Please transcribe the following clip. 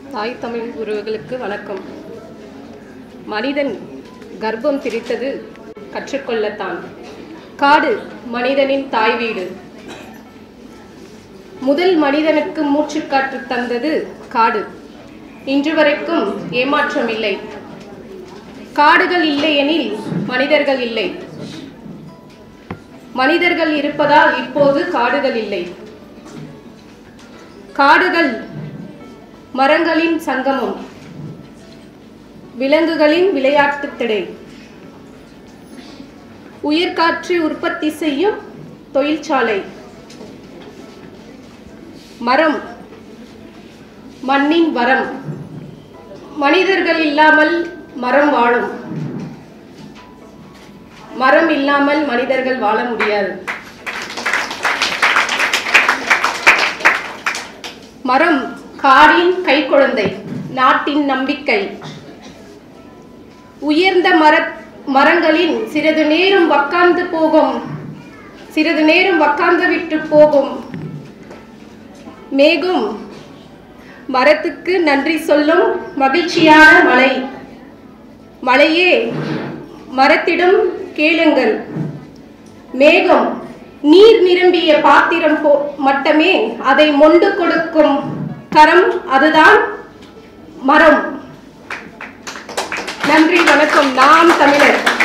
தாய் தமிழ் உறவுகளுக்கு வணக்கம் மனிதன் கர்ப்பம் திரித்தது கற்றுக்கொள்ளத்தான் காடு மனிதனின் தாய் வீடு முதல் மனிதனுக்கு மூச்சுக்காற்று தந்தது காடு இன்று வரைக்கும் ஏமாற்றம் இல்லை காடுகள் இல்லையெனில் மனிதர்கள் இல்லை மனிதர்கள் இருப்பதால் இப்போது காடுகள் இல்லை காடுகள் மரங்களின் சங்கமம் விலங்குகளின் விளையாட்டுத் திடை உயிர்காற்று உற்பத்தி செய்யும் தொழிற்சாலை மரம் மண்ணின் வரம் மனிதர்கள் இல்லாமல் மரம் வாழும் மரம் இல்லாமல் மனிதர்கள் வாழ முடியாது மரம் காடின் கைக்குழந்தை நாட்டின் நம்பிக்கை உயர்ந்த மர மரங்களின் சிறிது நேரம் உட்கார்ந்து போகும் சிறிது நேரம் உட்கார்ந்து விட்டு போகும் மேகும் மரத்துக்கு நன்றி சொல்லும் மகிழ்ச்சியான மலை மலையே மரத்திடம் கேளுங்கள் மேகம் நீர் நிரம்பிய பாத்திரம் போ மட்டுமே அதை மொண்டு கொடுக்கும் கரம் அதுதான் மரம் நன்றி வணக்கம் நாம் தமிழர்